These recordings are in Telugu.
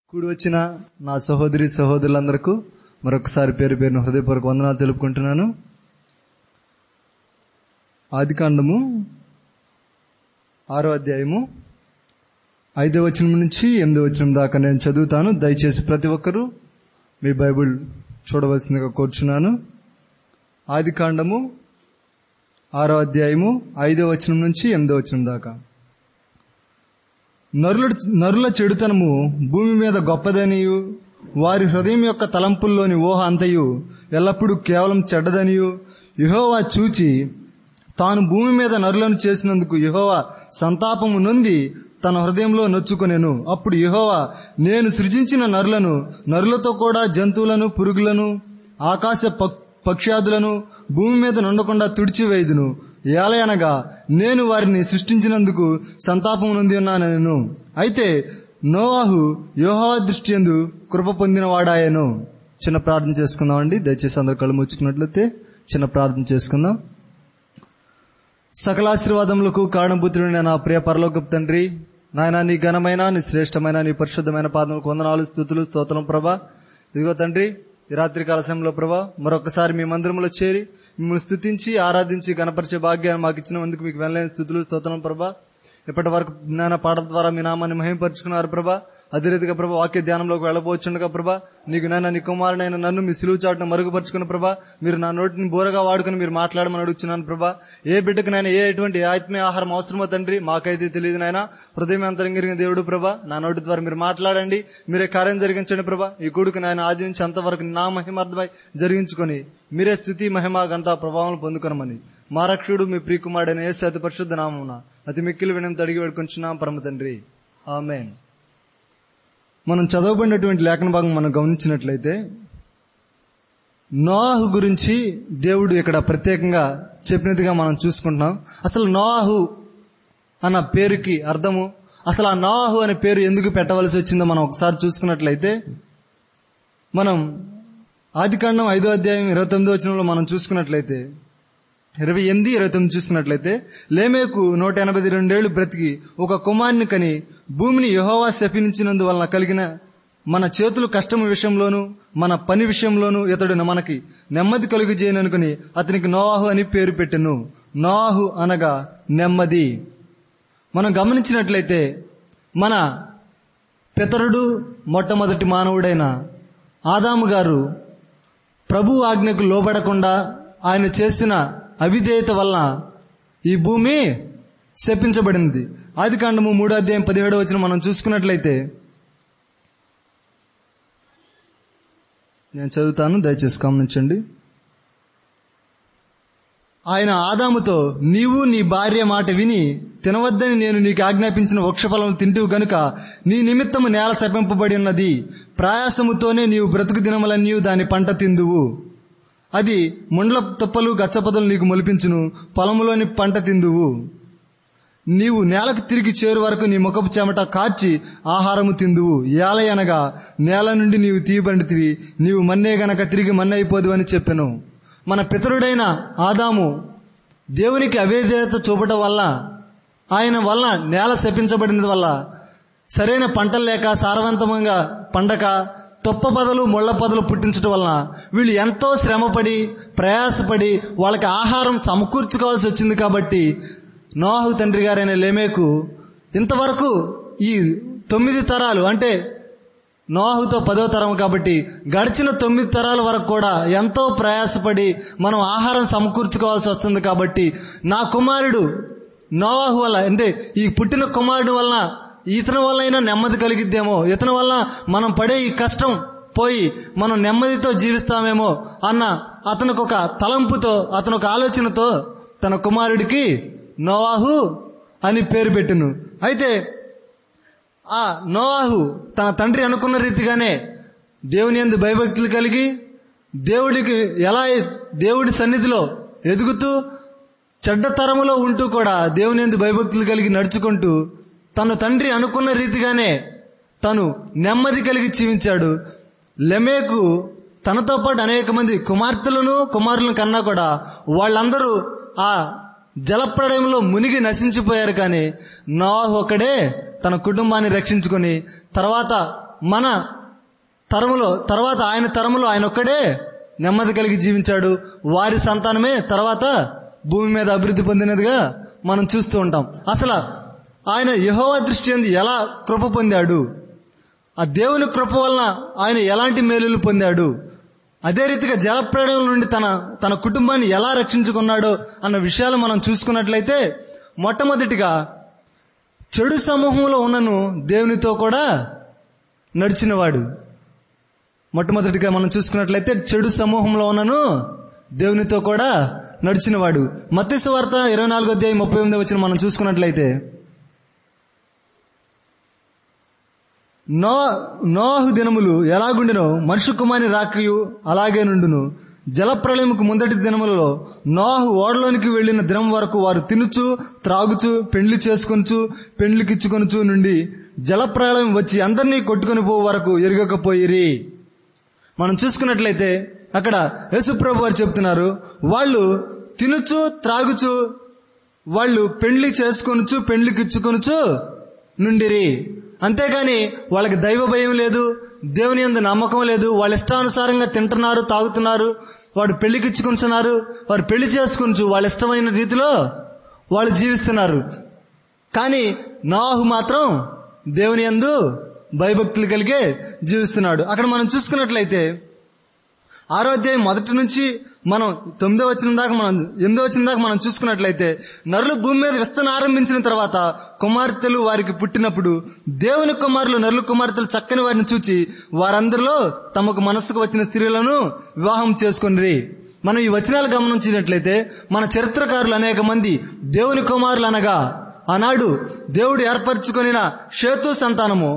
కూడి వచ్చిన నా సహోదరి సహోదరులందరకు మరొకసారి పేరు పేరును హృదయపూర్వక వందనాలు తెలుపుకుంటున్నాను ఆదికాండము ఆరో అధ్యాయము ఐదో వచనం నుంచి ఎనిమిదో వచనం దాకా నేను చదువుతాను దయచేసి ప్రతి ఒక్కరూ మీ బైబిల్ చూడవలసిందిగా కోరుచున్నాను ఆదికాండము ఆరో అధ్యాయము ఐదో వచనం నుంచి ఎనిమిదో వచనం దాకా నరుల నరుల చెడుతనము భూమి మీద గొప్పదనియు వారి హృదయం యొక్క తలంపుల్లోని ఊహ అంతయు ఎల్లప్పుడూ కేవలం చెడ్డదనియు యహోవా చూచి తాను భూమి మీద నరులను చేసినందుకు యహోవా సంతాపము నొంది తన హృదయంలో నొచ్చుకొనెను అప్పుడు యహోవా నేను సృజించిన నరులను నరులతో కూడా జంతువులను పురుగులను ఆకాశ పక్- పక్ష్యాదులను భూమి మీద నుండకుండా తుడిచివేయుదును ఏలయనగా నేను వారిని సృష్టించినందుకు సంతాపం నొంది ఉన్నాను అయితే నోవాహు యోహోవా దృష్టి ఎందు కృప పొందిన వాడాయను చిన్న ప్రార్థన చేసుకుందామండి దయచేసి అందరు కళ్ళు ముచ్చుకున్నట్లయితే చిన్న ప్రార్థన చేసుకుందాం సకలాశీర్వాదములకు కారణభూతుడైన నా ప్రియ పరలోకపు తండ్రి నాయన నీ ఘనమైన నీ శ్రేష్టమైన నీ పరిశుద్ధమైన పాదములకు వందనాలు స్థుతులు స్తోత్రం ప్రభా ఇదిగో తండ్రి ఈ రాత్రి కాల సమయంలో ప్రభా మరొకసారి మీ మందిరంలో చేరి మిమ్మల్ని స్థుతించి ఆరాధించి గణపరిచే భాగ్యాన్ని మాకు ఇచ్చినందుకు మీకు వెళ్ళలేని స్థుతులు స్తోత్రం ప్రభా ఇప్పటి వరకు జ్ఞాన పాఠం ద్వారా మీ నామాన్ని మహింపరుచుకున్నారు ప్రభా అదే రీతిగా ప్రభా వాక్య ధ్యానంలోకి వెళ్ళబోచుండగా ప్రభా నీకు నాయన నీ కుమారుడైన నన్ను మీ సిలువు చాటును మరుగుపరుచుకున్న ప్రభా మీరు నా నోటిని బోరగా వాడుకుని మీరు మాట్లాడమని అడుగుతున్నాను ప్రభా ఏ బిడ్డకు నాయన ఏ ఎటువంటి ఆత్మీయ ఆహారం అవసరమో తండ్రి మాకైతే తెలియదు నాయన హృదయం అంతరంగిరిగిన దేవుడు ప్రభా నా నోటి ద్వారా మీరు మాట్లాడండి మీరే కార్యం జరిగించండి ప్రభా ఈ కొడుకు నాయన ఆది నుంచి అంతవరకు నా మహిమార్థమై జరిగించుకొని మీరే స్థుతి మహిమ గంతా ప్రభావం పొందుకొనమని మా రక్షుడు మీ ప్రియకుమారుడైన యేసు అతి పరిశుద్ధ నామమున అతి మిక్కిలి వినంత అడిగి వేడుకొంచున్నాం పరమ తండ్రి ఆమెన్ మనం చదవబడినటువంటి లేఖన భాగం మనం గమనించినట్లయితే నోవాహు గురించి దేవుడు ఇక్కడ ప్రత్యేకంగా చెప్పినట్టుగా మనం చూసుకుంటున్నాం అసలు నోవాహు అన్న పేరుకి అర్థము అసలు ఆ నోవాహు అనే పేరు ఎందుకు పెట్టవలసి వచ్చిందో మనం ఒకసారి చూసుకున్నట్లయితే మనం ఆదికాండం ఐదో అధ్యాయం ఇరవై తొమ్మిదో వచనంలో మనం చూసుకున్నట్లయితే ఇరవై ఎనిమిది ఇరవై తొమ్మిది చూసుకున్నట్లయితే లేమేకు నూట ఎనభై రెండేళ్లు బ్రతికి ఒక కుమారుని కని భూమిని యహోవా శపించినందువలన కలిగిన మన చేతులు కష్టం విషయంలోను మన పని విషయంలోను ఇతడు మనకి నెమ్మది కలుగు చేయననుకుని అతనికి నోవాహు అని పేరు పెట్టెను నోవాహు అనగా నెమ్మది మనం గమనించినట్లయితే మన పితరుడు మొట్టమొదటి మానవుడైన ఆదాము గారు ప్రభు ఆజ్ఞకు లోబడకుండా ఆయన చేసిన అవిధేయత వలన ఈ భూమి శపించబడింది ఆది కాండము మూడో అధ్యాయం పదిహేడో వచ్చిన మనం చూసుకున్నట్లయితే నేను చదువుతాను దయచేసి గమనించండి ఆయన ఆదాముతో నీవు నీ భార్య మాట విని తినవద్దని నేను నీకు ఆజ్ఞాపించిన వృక్షఫలం తింటువు గనుక నీ నిమిత్తము నేల శపింపబడి ఉన్నది ప్రయాసముతోనే నీవు బ్రతుకు దినములన్నీ దాని పంట తిందువు అది ముండ్ల తుప్పలు గచ్చపదలు నీకు మొలిపించును పొలములోని పంట తిందువు నీవు నేలకు తిరిగి చేరు వరకు నీ ముఖపు చెమట కార్చి ఆహారము తిందువు ఏలయనగా నేల నుండి నీవు తీయబండితివి నీవు మన్నే గనక తిరిగి మన్నైపోదు అని చెప్పెను మన పితరుడైన ఆదాము దేవునికి అవేదేత చూపటం వల్ల ఆయన వల్ల నేల శపించబడినది వల్ల సరైన పంటలు లేక సారవంతంగా పండక తొప్ప పదలు ముళ్ళ పదలు పుట్టించడం వలన వీళ్ళు ఎంతో శ్రమపడి ప్రయాసపడి వాళ్ళకి ఆహారం సమకూర్చుకోవాల్సి వచ్చింది కాబట్టి నోహు తండ్రి గారైన లేమేకు ఇంతవరకు ఈ తొమ్మిది తరాలు అంటే నోహుతో పదో తరం కాబట్టి గడిచిన తొమ్మిది తరాల వరకు కూడా ఎంతో ప్రయాసపడి మనం ఆహారం సమకూర్చుకోవాల్సి వస్తుంది కాబట్టి నా కుమారుడు నోవాహు వల్ల అంటే ఈ పుట్టిన కుమారుడు వలన ఇతని వల్ల నెమ్మది కలిగిద్దేమో ఇతని వల్ల మనం పడే ఈ కష్టం పోయి మనం నెమ్మదితో జీవిస్తామేమో అన్న అతనికి ఒక తలంపుతో అతను ఒక ఆలోచనతో తన కుమారుడికి నోవాహు అని పేరు పెట్టును అయితే ఆ నోవాహు తన తండ్రి అనుకున్న రీతిగానే దేవుని ఎందు భయభక్తులు కలిగి దేవుడికి ఎలా దేవుడి సన్నిధిలో ఎదుగుతూ చెడ్డ తరములో ఉంటూ కూడా దేవుని ఎందు భయభక్తులు కలిగి నడుచుకుంటూ తను తండ్రి అనుకున్న రీతిగానే తను నెమ్మది కలిగి జీవించాడు లెమేకు తనతో పాటు అనేక మంది కుమార్తెలను కుమారులను కన్నా కూడా వాళ్ళందరూ ఆ జలప్రళయంలో మునిగి నశించిపోయారు కానీ నోవాహు ఒకడే తన కుటుంబాన్ని రక్షించుకొని తర్వాత మన తరములో తర్వాత ఆయన తరములో ఆయన ఒక్కడే నెమ్మది కలిగి జీవించాడు వారి సంతానమే తర్వాత భూమి మీద అభివృద్ధి పొందినదిగా మనం చూస్తూ ఉంటాం అసలు ఆయన యహోవా దృష్టి ఎందు ఎలా కృప పొందాడు ఆ దేవుని కృప వలన ఆయన ఎలాంటి మేలులు పొందాడు అదే రీతిగా జలప్రళయం నుండి తన తన కుటుంబాన్ని ఎలా రక్షించుకున్నాడో అన్న విషయాలు మనం చూసుకున్నట్లయితే మొట్టమొదటిగా చెడు సమూహంలో ఉన్నను దేవునితో కూడా నడిచినవాడు మొట్టమొదటిగా మనం చూసుకున్నట్లయితే చెడు సమూహంలో ఉన్నను దేవునితో కూడా నడిచినవాడు మత్స్య వార్త ఇరవై నాలుగో అధ్యాయం ముప్పై ఎనిమిది వచ్చిన మనం చూసుకున్నట్లయితే నో నోహు దినములు ఎలాగుండినో మనుషు కుమారి రాకయు అలాగే నుండును జలప్రళయముకు ముందటి దినములలో నోహు ఓడలోనికి వెళ్లిన దినం వరకు వారు తినుచు త్రాగుచు పెండ్లి చేసుకొనుచు పెండ్లికిచ్చుకొనుచు నుండి జలప్రళయం వచ్చి అందరినీ కొట్టుకొని పో వరకు ఎరగకపోయిరి మనం చూసుకున్నట్లయితే అక్కడ యేసుప్రభు వారు చెప్తున్నారు వాళ్ళు తినుచు త్రాగుచు వాళ్ళు పెండ్లి చేసుకొనుచు పెండ్లికిచ్చుకొనుచు నుండిరి అంతేగాని వాళ్ళకి దైవ భయం లేదు దేవుని యందు నమ్మకం లేదు వాళ్ళ ఇష్టానుసారంగా తింటున్నారు తాగుతున్నారు వాడు పెళ్లికిచ్చుకుంటున్నారు వారు పెళ్లి చేసుకుంటూ వాళ్ళ ఇష్టమైన రీతిలో వాళ్ళు జీవిస్తున్నారు కానీ నాహు మాత్రం దేవుని యందు భయభక్తులు కలిగే జీవిస్తున్నాడు అక్కడ మనం చూసుకున్నట్లయితే ఆరో అధ్యాయం మొదటి నుంచి మనం తొమ్మిదో వచ్చిన దాకా మనం ఎనిమిదో వచ్చిన దాకా మనం చూసుకున్నట్లయితే నరులు భూమి మీద విస్తరణ ఆరంభించిన తర్వాత కుమార్తెలు వారికి పుట్టినప్పుడు దేవుని కుమారులు నరులు కుమార్తెలు చక్కని వారిని చూచి వారందరిలో తమకు మనసుకు వచ్చిన స్త్రీలను వివాహం చేసుకుని మనం ఈ వచనాలు గమనించినట్లయితే మన చరిత్రకారులు అనేక మంది దేవుని కుమారులు అనగా ఆనాడు దేవుడు ఏర్పరచుకొనిన షేతు సంతానము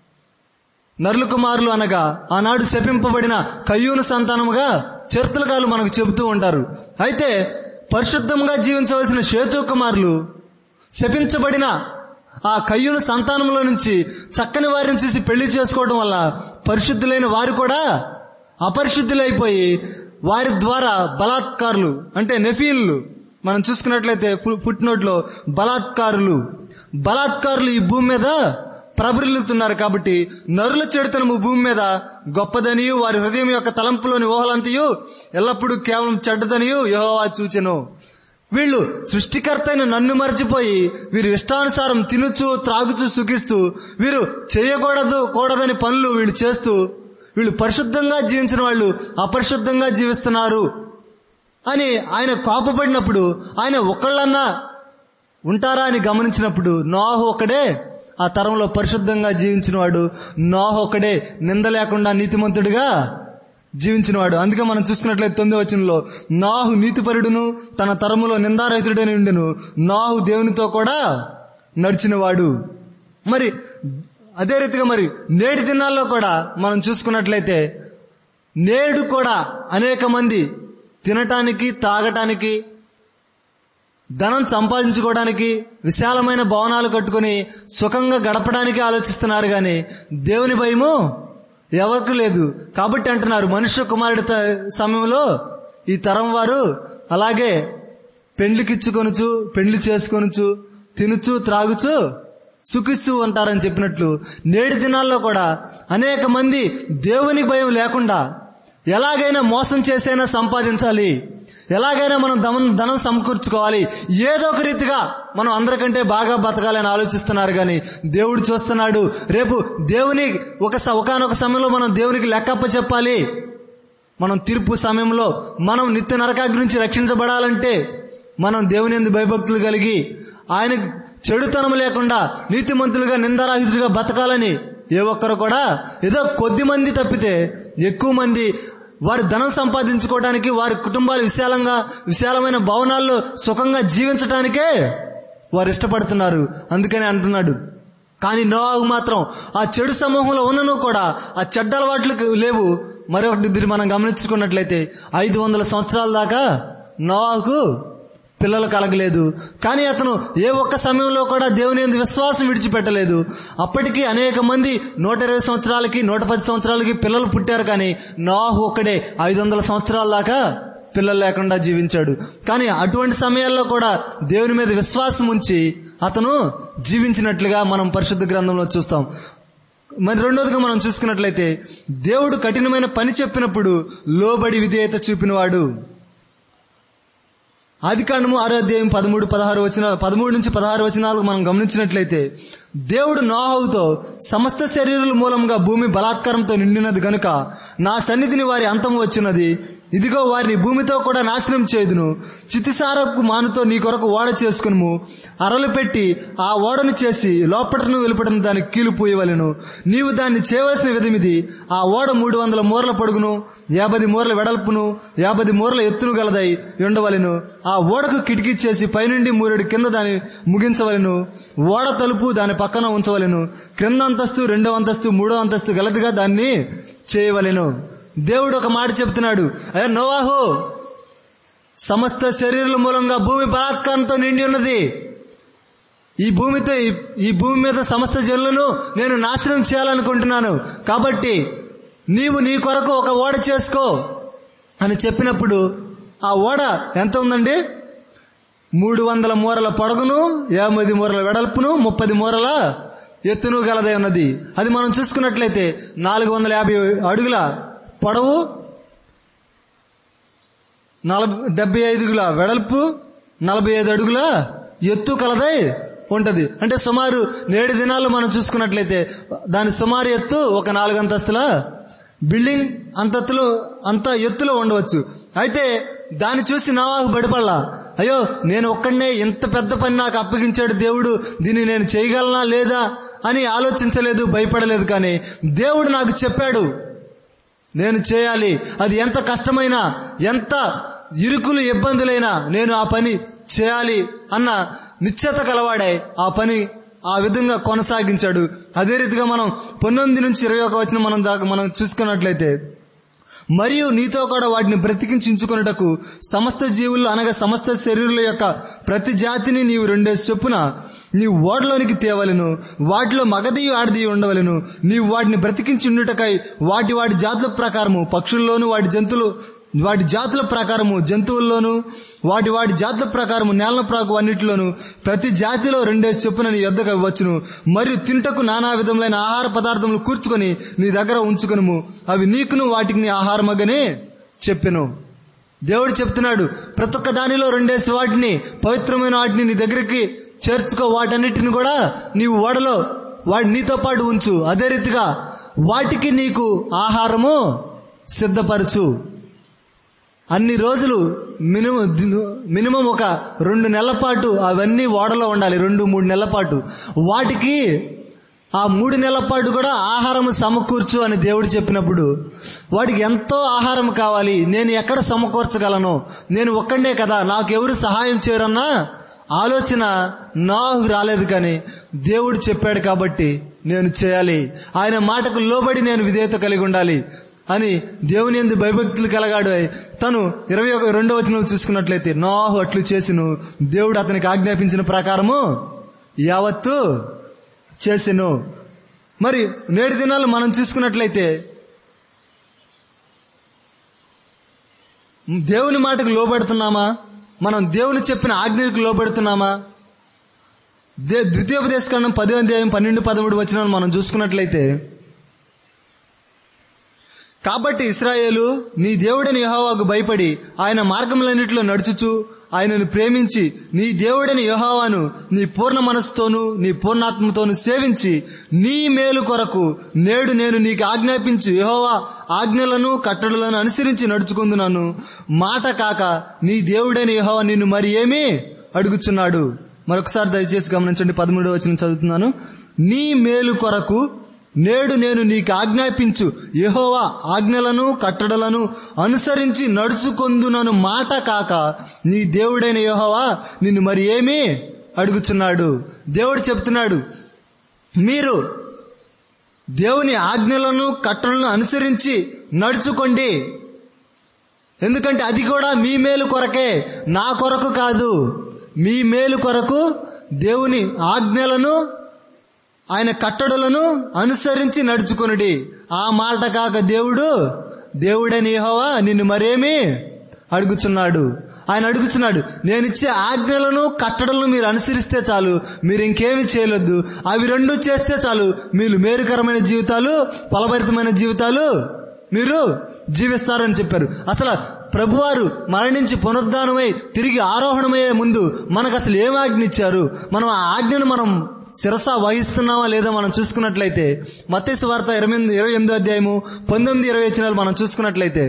నరులు కుమారులు అనగా ఆనాడు శపింపబడిన కయ్యూను సంతానముగా చరిత్రకారులు మనకు చెబుతూ ఉంటారు అయితే పరిశుద్ధంగా జీవించవలసిన షేతు కుమారులు శపించబడిన ఆ కయ్యూను సంతానంలో నుంచి చక్కని వారిని చూసి పెళ్లి చేసుకోవడం వల్ల పరిశుద్ధులైన వారు కూడా అపరిశుద్ధులైపోయి వారి ద్వారా బలాత్కారులు అంటే నెఫీన్లు మనం చూసుకున్నట్లయితే పుట్టినోట్లో బలాత్కారులు బలాత్కారులు ఈ భూమి మీద ప్రబరిల్లుతున్నారు కాబట్టి నరుల చెడుతనము భూమి మీద గొప్పదనియు వారి హృదయం యొక్క తలంపులోని ఊహలంతయు ఎల్లప్పుడూ కేవలం చెడ్డదనియు యహోవా చూచెను వీళ్ళు సృష్టికర్త అయిన నన్ను మర్చిపోయి వీరు ఇష్టానుసారం తినుచు త్రాగుచు సుఖిస్తూ వీరు చేయకూడదు కూడదని పనులు వీళ్ళు చేస్తూ వీళ్ళు పరిశుద్ధంగా జీవించిన వాళ్ళు అపరిశుద్ధంగా జీవిస్తున్నారు అని ఆయన కోపపడినప్పుడు ఆయన ఒకళ్ళన్నా ఉంటారా అని గమనించినప్పుడు నోహు ఒకడే ఆ తరంలో పరిశుద్ధంగా జీవించినవాడు నోహు ఒకడే నింద లేకుండా నీతిమంతుడిగా జీవించినవాడు అందుకే మనం చూసుకున్నట్లయితే తొమ్మిది వచనంలో నాహు నీతిపరుడును తన తరములో నిందారహితుడని ఉండెను నాహు దేవునితో కూడా నడిచినవాడు మరి అదే రీతిగా మరి నేటి దినాల్లో కూడా మనం చూసుకున్నట్లయితే నేడు కూడా అనేక మంది తినటానికి తాగటానికి ధనం సంపాదించుకోవడానికి విశాలమైన భవనాలు కట్టుకుని సుఖంగా గడపడానికి ఆలోచిస్తున్నారు గాని దేవుని భయము ఎవరికి లేదు కాబట్టి అంటున్నారు మనుష్య కుమారుడి త- సమయంలో ఈ తరం వారు అలాగే పెండ్లికిచ్చుకొనుచు పెండ్లి చేసుకొనుచు తినుచు త్రాగుచు సుఖిస్తూ ఉంటారని చెప్పినట్లు నేటి దినాల్లో కూడా అనేక మంది దేవుని భయం లేకుండా ఎలాగైనా మోసం చేసైనా సంపాదించాలి ఎలాగైనా మనం ధనం ధనం సమకూర్చుకోవాలి ఏదో ఒక రీతిగా మనం అందరికంటే బాగా బతకాలని ఆలోచిస్తున్నారు కానీ దేవుడు చూస్తున్నాడు రేపు దేవుని ఒక స- ఒకానొక సమయంలో మనం దేవునికి లెక్కప్ప చెప్పాలి మనం తీర్పు సమయంలో మనం నిత్య నరకాగ్ని నుంచి రక్షించబడాలంటే మనం దేవుని ఎందు భయభక్తులు కలిగి ఆయన చెడుతనం లేకుండా నీతిమంతులుగా నిందారాహితులుగా బతకాలని ఏ ఒక్కరు కూడా ఏదో కొద్ది మంది తప్పితే ఎక్కువ మంది వారి ధనం సంపాదించుకోవడానికి వారి కుటుంబాలు విశాలంగా విశాలమైన భవనాల్లో సుఖంగా జీవించడానికే వారు ఇష్టపడుతున్నారు అందుకని అంటున్నాడు కానీ నోవాహు మాత్రం ఆ చెడు సమూహంలో ఉన్నను కూడా ఆ చెడ్డ అలవాట్లకు లేవు మరొకటి దీన్ని మనం గమనించుకున్నట్లయితే ఐదు వందల సంవత్సరాల దాకా నోవాహుకు పిల్లలు కలగలేదు కానీ అతను ఏ ఒక్క సమయంలో కూడా దేవుని యందు విశ్వాసం విడిచిపెట్టలేదు అప్పటికి అనేక మంది నూట ఇరవై సంవత్సరాలకి నూట పది సంవత్సరాలకి పిల్లలు పుట్టారు కానీ నోహు ఒక్కడే ఐదు వందల సంవత్సరాల దాకా పిల్లలు లేకుండా జీవించాడు కానీ అటువంటి సమయాల్లో కూడా దేవుని మీద విశ్వాసం ఉంచి అతను జీవించినట్లుగా మనం పరిశుద్ధ గ్రంథంలో చూస్తాం మరి రెండోదిగా మనం చూసుకున్నట్లయితే దేవుడు కఠినమైన పని చెప్పినప్పుడు లోబడి విధేయత చూపినవాడు ఆది కాండము ఆరో అధ్యాయం పదమూడు పదహారు వచ్చిన పదమూడు నుంచి పదహారు వచనాలు మనం గమనించినట్లయితే దేవుడు నోహవుతో సమస్త శరీరుల మూలంగా భూమి బలాత్కారంతో నిండినది గనుక నా సన్నిధిని వారి అంతము వచ్చినది ఇదిగో వారిని భూమితో కూడా నాశనం చేదును చితిసారపు మానుతో నీ కొరకు ఓడ చేసుకును అరలు పెట్టి ఆ ఓడను చేసి లోపటను వెలుపటను దానికి కీలు పోయవలెను నీవు దాన్ని చేయవలసిన విధమిది ఆ ఓడ మూడు వందల మూరల పొడుగును యాభై మూరల వెడల్పును యాభై మూరల ఎత్తును గలదై ఉండవలెను ఆ ఓడకు కిటికీ చేసి పైనుండి మూరెడు కింద దాన్ని ముగించవలెను ఓడ తలుపు దాని పక్కన ఉంచవలెను క్రింద అంతస్తు రెండో అంతస్తు మూడో అంతస్తు గలదిగా దాన్ని చేయవలెను దేవుడు ఒక మాట చెప్తున్నాడు అయ్యా నోవాహు సమస్త శరీరుల మూలంగా భూమి బలాత్కారంతో నిండి ఉన్నది ఈ భూమితో ఈ భూమి మీద సమస్త జనులను నేను నాశనం చేయాలనుకుంటున్నాను కాబట్టి నీవు నీ కొరకు ఒక ఓడ చేసుకో అని చెప్పినప్పుడు ఆ ఓడ ఎంత ఉందండి మూడు వందల మూరల పొడగును యాభై మూరల వెడల్పును ముప్పది మూరల ఎత్తును గలదై ఉన్నది అది మనం చూసుకున్నట్లయితే నాలుగు వందల యాభై అడుగుల పొడవు నలభై డెబ్బై ఐదుగుల వెడల్పు నలభై ఐదు అడుగుల ఎత్తు కలదై ఉంటది అంటే సుమారు నేడు దినాల్లో మనం చూసుకున్నట్లయితే దాని సుమారు ఎత్తు ఒక నాలుగు అంతస్తుల బిల్డింగ్ అంతస్తులు అంత ఎత్తులో ఉండవచ్చు అయితే దాన్ని చూసి నవాహు బడిపల్లా అయ్యో నేను ఒక్కడనే ఇంత పెద్ద పని నాకు అప్పగించాడు దేవుడు దీన్ని నేను చేయగలనా లేదా అని ఆలోచించలేదు భయపడలేదు కానీ దేవుడు నాకు చెప్పాడు నేను చేయాలి అది ఎంత కష్టమైనా ఎంత ఇరుకులు ఇబ్బందులైనా నేను ఆ పని చేయాలి అన్న నిశ్చేత కలవాడే ఆ పని ఆ విధంగా కొనసాగించాడు అదే రీతిగా మనం పంతొమ్మిది నుంచి ఇరవై ఒక వచ్చిన మనం దాకా మనం చూసుకున్నట్లయితే మరియు నీతో కూడా వాటిని బ్రతికించుకున్నటకు సమస్త జీవుల్లో అనగా సమస్త శరీరుల యొక్క ప్రతి జాతిని నీవు రెండేసి చొప్పున నీవు ఓడలోనికి తేవలను వాటిలో మగదియు ఆడదియు ఉండవలను నీవు వాటిని బ్రతికించి ఉండుటకై వాటి వాటి జాతుల ప్రకారము పక్షుల్లోను వాటి జంతువులు వాటి జాతుల ప్రకారము జంతువుల్లోను వాటి వాటి జాతుల ప్రకారము నేల ప్రాకు అన్నిటిలోను ప్రతి జాతిలో రెండేసి చొప్పున నీ యొద్దకు వచ్చును మరియు తింటకు నానా విధములైన ఆహార పదార్థములు కూర్చుకొని నీ దగ్గర ఉంచుకును అవి నీకును వాటికి నీ ఆహారమగనే చెప్పెను దేవుడు చెప్తున్నాడు ప్రతి ఒక్క దానిలో రెండేసి వాటిని పవిత్రమైన వాటిని నీ దగ్గరికి చేర్చుకో వాటన్నిటిని కూడా నీవు ఓడలో వాటి నీతో పాటు ఉంచు అదే రీతిగా వాటికి నీకు ఆహారము సిద్ధపరచు అన్ని రోజులు మినిమం మినిమం ఒక రెండు నెలల పాటు అవన్నీ ఓడలో ఉండాలి రెండు మూడు నెలల పాటు వాటికి ఆ మూడు నెలల పాటు కూడా ఆహారం సమకూర్చు అని దేవుడు చెప్పినప్పుడు వాడికి ఎంతో ఆహారం కావాలి నేను ఎక్కడ సమకూర్చగలను నేను ఒక్కడే కదా నాకు ఎవరు సహాయం చేయరన్నా ఆలోచన నాకు రాలేదు కానీ దేవుడు చెప్పాడు కాబట్టి నేను చేయాలి ఆయన మాటకు లోబడి నేను విధేయత కలిగి ఉండాలి అని దేవుని ఎందు భయభక్తులు కలగాడు తను ఇరవై ఒక రెండో వచనం చూసుకున్నట్లయితే నాహు అట్లు చేసిను దేవుడు అతనికి ఆజ్ఞాపించిన ప్రకారము యావత్తు చేసెను మరి నేటి దినాలు మనం చూసుకున్నట్లయితే దేవుని మాటకు లోబడుతున్నామా మనం దేవుని చెప్పిన ఆజ్ఞకు లోబడుతున్నామా దే ద్వితీయోపదేశకాండం పదో అధ్యాయం పన్నెండు పదమూడు వచ్చిన మనం చూసుకున్నట్లయితే కాబట్టి ఇస్రాయేలు నీ దేవుడని యహోవాకు భయపడి ఆయన మార్గములన్నిటిలో నడుచుచు ఆయనను ప్రేమించి నీ దేవుడని యహోవాను నీ పూర్ణ మనస్సుతోనూ నీ పూర్ణాత్మతోనూ సేవించి నీ మేలు కొరకు నేడు నేను నీకు ఆజ్ఞాపించి యహోవా ఆజ్ఞలను కట్టడలను అనుసరించి నడుచుకుందున్నాను మాట కాక నీ దేవుడని యహోవా నిన్ను మరి ఏమీ అడుగుచున్నాడు మరొకసారి దయచేసి గమనించండి పదమూడవ వచ్చిన చదువుతున్నాను నీ మేలు కొరకు నేడు నేను నీకు ఆజ్ఞాపించు యహోవా ఆజ్ఞలను కట్టడలను అనుసరించి నడుచుకొందునను మాట కాక నీ దేవుడైన యహోవా నిన్ను మరి ఏమీ అడుగుచున్నాడు దేవుడు చెప్తున్నాడు మీరు దేవుని ఆజ్ఞలను కట్టడలను అనుసరించి నడుచుకోండి ఎందుకంటే అది కూడా మీ మేలు కొరకే నా కొరకు కాదు మీ మేలు కొరకు దేవుని ఆజ్ఞలను ఆయన కట్టడలను అనుసరించి నడుచుకునుడి ఆ మాట కాక దేవుడు దేవుడని యెహోవా నిన్ను మరేమి అడుగుచున్నాడు ఆయన అడుగుతున్నాడు నేను ఇచ్చే ఆజ్ఞలను కట్టడలను మీరు అనుసరిస్తే చాలు మీరు ఇంకేమి చేయలేదు అవి రెండు చేస్తే చాలు మీరు మేలుకరమైన జీవితాలు ఫలభరితమైన జీవితాలు మీరు జీవిస్తారని చెప్పారు అసలు ప్రభువారు మరణించి పునరుద్ధానమై తిరిగి ఆరోహణమయ్యే ముందు మనకు అసలు ఏం ఆజ్ఞ ఇచ్చారు మనం ఆ ఆజ్ఞను మనం శిరస వహిస్తున్నామా లేదా మనం చూసుకున్నట్లయితే మత్తేసు వార్త ఇరవై ఎనిమిది ఇరవై ఎనిమిదో అధ్యాయము పంతొమ్మిది ఇరవై వచ్చినాలు మనం చూసుకున్నట్లయితే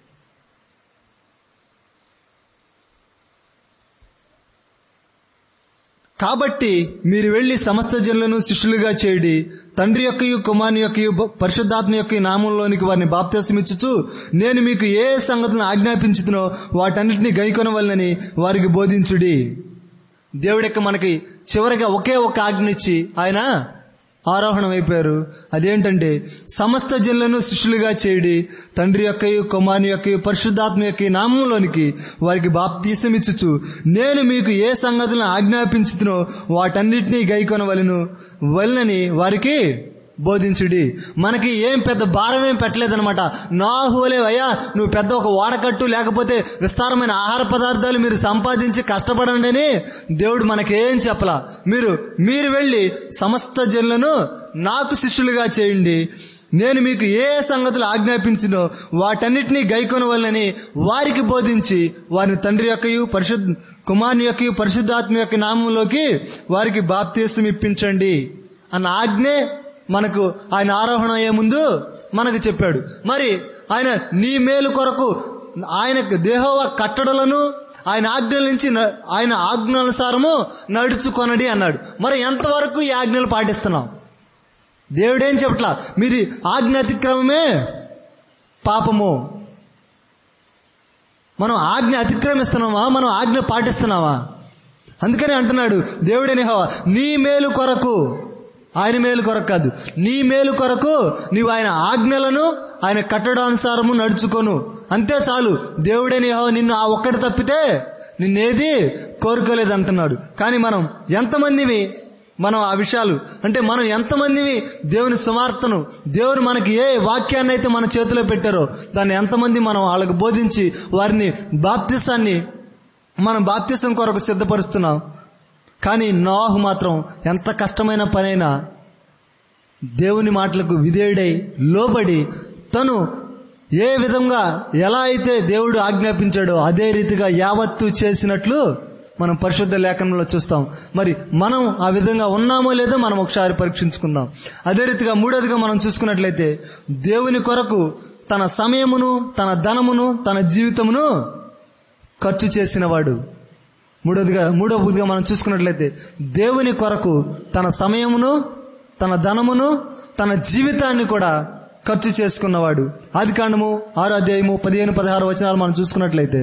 కాబట్టి మీరు వెళ్లి సమస్త జనులను శిష్యులుగా చేయడి తండ్రి యొక్కయు కుమారుని యొక్కయు బ- పరిశుద్ధాత్మ యొక్క నామంలోనికి వారిని బాప్తీసమిచ్చుచు నేను మీకు ఏ సంగతులను ఆజ్ఞాపించుతునో వాటన్నిటిని గైకొనవలనని వారికి బోధించుడి దేవుడికి మనకి చివరిగా ఒకే ఒక ఆజ్ఞ ఇచ్చి ఆయన ఆరోహణం అయిపోయారు అదేంటంటే సమస్త జనులను శిష్యులుగా చేయడి తండ్రి యొక్కయు కుమారుని యొక్కయు పరిశుద్ధాత్మ యొక్క నామంలోనికి వారికి బాప్తీసమిచ్చుచు నేను మీకు ఏ సంగతులను ఆజ్ఞాపించుతునో వాటన్నిటినీ గైకొనవలను వలనని వారికి బోధించుడి మనకి ఏం పెద్ద భారం ఏం పెట్టలేదనమాట నాహులే అయ్యా నువ్వు పెద్ద ఒక వాడకట్టు లేకపోతే విస్తారమైన ఆహార పదార్థాలు మీరు సంపాదించి కష్టపడండి అని దేవుడు మనకేం చెప్పలా మీరు మీరు వెళ్ళి సమస్త జనులను నాకు శిష్యులుగా చేయండి నేను మీకు ఏ సంగతులు ఆజ్ఞాపించినో వాటన్నిటినీ గైకొనవల్లని వారికి బోధించి వారిని తండ్రి యొక్కయు పరిశుద్ధ కుమారుని యొక్కయు పరిశుద్ధాత్మ యొక్క నామంలోకి వారికి బాప్తీసం ఇప్పించండి అన్న ఆజ్ఞే మనకు ఆయన ఆరోహణ అయ్యే ముందు మనకు చెప్పాడు మరి ఆయన నీ మేలు కొరకు ఆయన దేహోవ కట్టడలను ఆయన ఆజ్ఞల నుంచి న- ఆయన ఆజ్ఞానుసారము నడుచుకొనడి అన్నాడు మరి ఎంతవరకు ఈ ఆజ్ఞలు పాటిస్తున్నాం దేవుడేం చెప్పట్లా మీరు ఆజ్ఞ అతిక్రమమే పాపము మనం ఆజ్ఞ అతిక్రమిస్తున్నామా మనం ఆజ్ఞ పాటిస్తున్నామా అందుకని అంటున్నాడు దేవుడని హోవా నీ మేలు కొరకు ఆయన మేలు కొరకు కాదు నీ మేలు కొరకు నీవు ఆయన ఆజ్ఞలను ఆయన కట్టడానుసారము నడుచుకోను అంతే చాలు దేవుడని హోవా నిన్ను ఆ ఒక్కటి తప్పితే నిన్నేది కోరుకోలేదు అంటున్నాడు కానీ మనం ఎంతమందివి మనం ఆ విషయాలు అంటే మనం ఎంతమందివి దేవుని సువార్తను దేవుడు మనకి ఏ వాక్యాన్ని అయితే మన చేతిలో పెట్టారో దాన్ని ఎంతమంది మనం వాళ్ళకి బోధించి వారిని బాప్తిసాన్ని మనం బాప్తిసం కొరకు సిద్ధపరుస్తున్నాం కానీ నోహు మాత్రం ఎంత కష్టమైన పనైనా దేవుని మాటలకు విధేయుడై లోబడి తను ఏ విధంగా ఎలా అయితే దేవుడు ఆజ్ఞాపించాడో అదే రీతిగా యావత్తు చేసినట్లు మనం పరిశుద్ధ లేఖనంలో చూస్తాం మరి మనం ఆ విధంగా ఉన్నామో లేదో మనం ఒకసారి పరీక్షించుకుందాం అదే రీతిగా మూడోదిగా మనం చూసుకున్నట్లయితే దేవుని కొరకు తన సమయమును తన ధనమును తన జీవితమును ఖర్చు చేసినవాడు మూడోదిగా మూడో బుద్ధిగా మనం చూసుకున్నట్లయితే దేవుని కొరకు తన సమయమును తన ధనమును తన జీవితాన్ని కూడా ఖర్చు చేసుకున్నవాడు ఆది కాండము ఆరో అధ్యాయము పదిహేను పదహారు వచనాలు మనం చూసుకున్నట్లయితే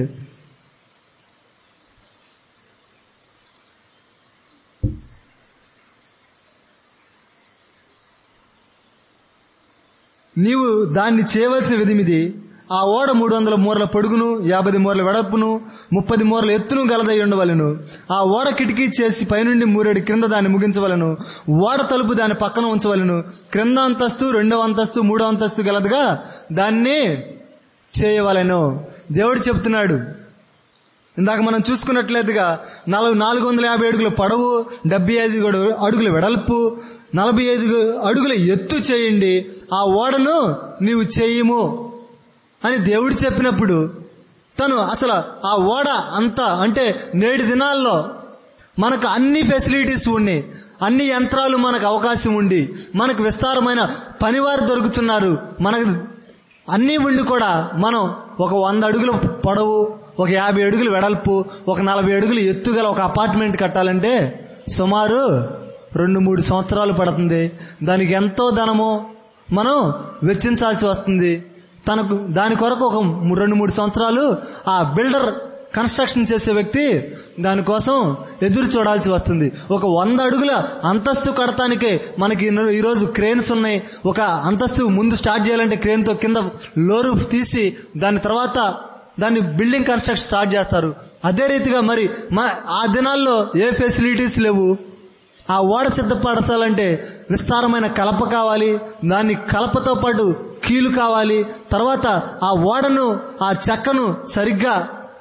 నీవు దాన్ని చేయవలసిన విధిమిది ఆ ఓడ మూడు వందల మూరల పొడుగును యాభై మూరల వెడల్పును ముప్పది మూరల ఎత్తును గలదై ఉండవలను ఆ ఓడ కిటికీ చేసి పైనుండి మూరేడు క్రింద దాన్ని ముగించవలను ఓడ తలుపు దాని పక్కన ఉంచవలను క్రింద అంతస్తు రెండవ అంతస్తు మూడో అంతస్తు గలదుగా దాన్ని చేయవలను దేవుడు చెప్తున్నాడు ఇందాక మనం చూసుకున్నట్లయితేగా నలభై నాలుగు వందల యాభై అడుగుల పొడవు డెబ్బై ఐదు అడుగుల వెడల్పు నలభై ఐదు అడుగుల ఎత్తు చేయండి ఆ ఓడను నీవు చేయము అని దేవుడు చెప్పినప్పుడు తను అసలు ఆ ఓడ అంత అంటే నేటి దినాల్లో మనకు అన్ని ఫెసిలిటీస్ ఉన్నాయి అన్ని యంత్రాలు మనకు అవకాశం ఉండి మనకు విస్తారమైన పనివారు దొరుకుతున్నారు మనకు అన్నీ ఉండి కూడా మనం ఒక వంద అడుగుల పొడవు ఒక యాభై అడుగుల వెడల్పు ఒక నలభై అడుగులు ఎత్తుగల ఒక అపార్ట్మెంట్ కట్టాలంటే సుమారు రెండు మూడు సంవత్సరాలు పడుతుంది దానికి ఎంతో ధనము మనం వెచ్చించాల్సి వస్తుంది తనకు దాని కొరకు ఒక ము- రెండు మూడు సంవత్సరాలు ఆ బిల్డర్ కన్స్ట్రక్షన్ చేసే వ్యక్తి దానికోసం ఎదురు చూడాల్సి వస్తుంది ఒక వంద అడుగుల అంతస్తు కడటానికే మనకి ఇన్న- ఈరోజు క్రేన్స్ ఉన్నాయి ఒక అంతస్తు ముందు స్టార్ట్ చేయాలంటే క్రేన్తో కింద లోరు తీసి దాని తర్వాత దాన్ని బిల్డింగ్ కన్స్ట్రక్షన్ స్టార్ట్ చేస్తారు అదే రీతిగా మరి మా ఆ దినాల్లో ఏ ఫెసిలిటీస్ లేవు ఆ ఓడ సిద్ధపరచాలంటే విస్తారమైన కలప కావాలి దాన్ని కలపతో పాటు కీలు కావాలి తర్వాత ఆ ఓడను ఆ చెక్కను సరిగ్గా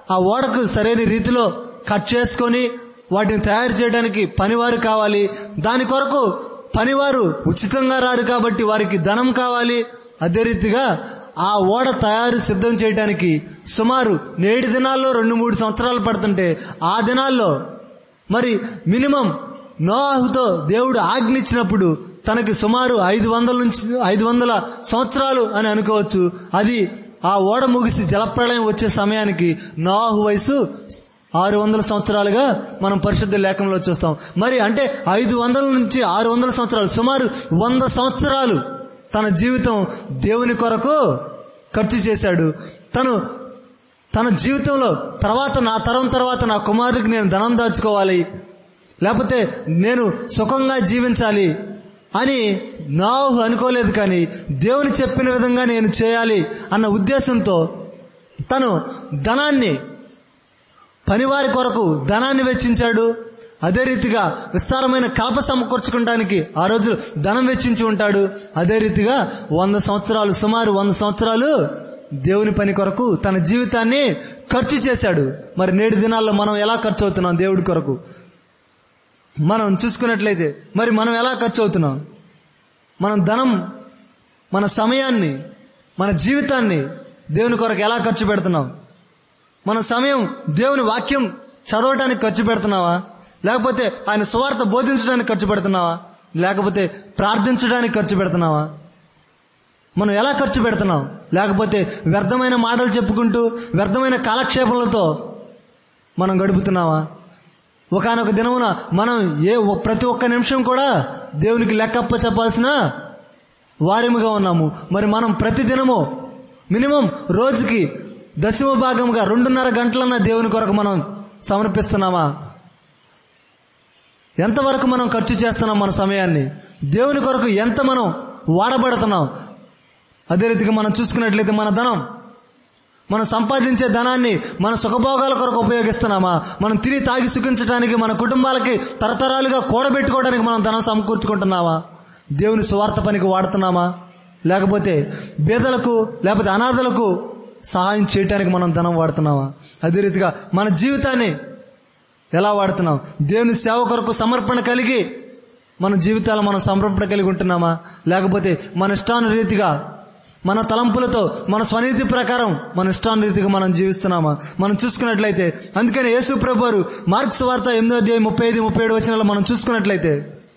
ఆ ఓడకు సరైన రీతిలో కట్ చేసుకొని వాటిని తయారు చేయడానికి పనివారు కావాలి దాని కొరకు పనివారు ఉచితంగా రారు కాబట్టి వారికి ధనం కావాలి అదే రీతిగా ఆ ఓడ తయారు సిద్ధం చేయడానికి సుమారు నేటి దినాల్లో రెండు మూడు సంవత్సరాలు పడుతుంటే ఆ దినాల్లో మరి మినిమం నోహుతో దేవుడు ఆజ్ఞించినప్పుడు తనకి సుమారు ఐదు వందల నుంచి ఐదు వందల సంవత్సరాలు అని అనుకోవచ్చు అది ఆ ఓడ ముగిసి జలప్రళయం వచ్చే సమయానికి నోహు వయసు ఆరు వందల సంవత్సరాలుగా మనం పరిశుద్ధ లేఖంలో చూస్తాం మరి అంటే ఐదు వందల నుంచి ఆరు వందల సంవత్సరాలు సుమారు వంద సంవత్సరాలు తన జీవితం దేవుని కొరకు ఖర్చు చేశాడు తను తన జీవితంలో తర్వాత నా తరం తర్వాత నా కుమారుడికి నేను ధనం దాచుకోవాలి లేకపోతే నేను సుఖంగా జీవించాలి అని నాహు అనుకోలేదు కానీ దేవుని చెప్పిన విధంగా నేను చేయాలి అన్న ఉద్దేశంతో తను ధనాన్ని పనివారి కొరకు ధనాన్ని వెచ్చించాడు అదే రీతిగా విస్తారమైన కలప సమకూర్చుకోవడానికి ఆ రోజు ధనం వెచ్చించి ఉంటాడు అదే రీతిగా వంద సంవత్సరాలు సుమారు వంద సంవత్సరాలు దేవుని పని కొరకు తన జీవితాన్ని ఖర్చు చేశాడు మరి నేటి దినాల్లో మనం ఎలా ఖర్చు అవుతున్నాం దేవుడి కొరకు మనం చూసుకున్నట్లయితే మరి మనం ఎలా ఖర్చు అవుతున్నాం మనం ధనం మన సమయాన్ని మన జీవితాన్ని దేవుని కొరకు ఎలా ఖర్చు పెడుతున్నాం మన సమయం దేవుని వాక్యం చదవటానికి ఖర్చు పెడుతున్నావా లేకపోతే ఆయన సువార్త బోధించడానికి ఖర్చు పెడుతున్నావా లేకపోతే ప్రార్థించడానికి ఖర్చు పెడుతున్నావా మనం ఎలా ఖర్చు పెడుతున్నాం లేకపోతే వ్యర్థమైన మాటలు చెప్పుకుంటూ వ్యర్థమైన కాలక్షేపములతో మనం గడుపుతున్నావా ఒకనొక దినమున మనం ఏ ప్రతి ఒక్క నిమిషం కూడా దేవునికి లెక్కప్ప చెప్పాల్సిన వారిముగా ఉన్నాము మరి మనం ప్రతి దినము మినిమం రోజుకి దశమ భాగంగా రెండున్నర గంటలన్న దేవుని కొరకు మనం సమర్పిస్తున్నామా ఎంతవరకు మనం ఖర్చు చేస్తున్నాం మన సమయాన్ని దేవుని కొరకు ఎంత మనం వాడబడుతున్నాం అదే రీతిగా మనం చూసుకున్నట్లయితే మన ధనం మనం సంపాదించే ధనాన్ని మన సుఖభోగాల కొరకు ఉపయోగిస్తున్నామా మనం తిని తాగి సుఖించడానికి మన కుటుంబాలకి తరతరాలుగా కూడబెట్టుకోవడానికి మనం ధనం సమకూర్చుకుంటున్నామా దేవుని సువార్త పనికి వాడుతున్నామా లేకపోతే బేదలకు లేకపోతే అనాథలకు సహాయం చేయటానికి మనం ధనం వాడుతున్నామా అదే రీతిగా మన జీవితాన్ని ఎలా వాడుతున్నాం దేవుని సేవ కొరకు సమర్పణ కలిగి మన జీవితాలు మనం సమర్పణ కలిగి ఉంటున్నామా లేకపోతే మన ఇష్టానురీతిగా మన తలంపులతో మన స్వనీతి ప్రకారం మన ఇష్టానురీతిగా మనం జీవిస్తున్నామా మనం చూసుకున్నట్లయితే అందుకని యేసు ప్రభు వారు మార్క్స్ వార్త ఎనిమిదో అధ్యాయం ముప్పై ఐదు ముప్పై ఏడు వచ్చిన మనం చూసుకున్నట్లయితే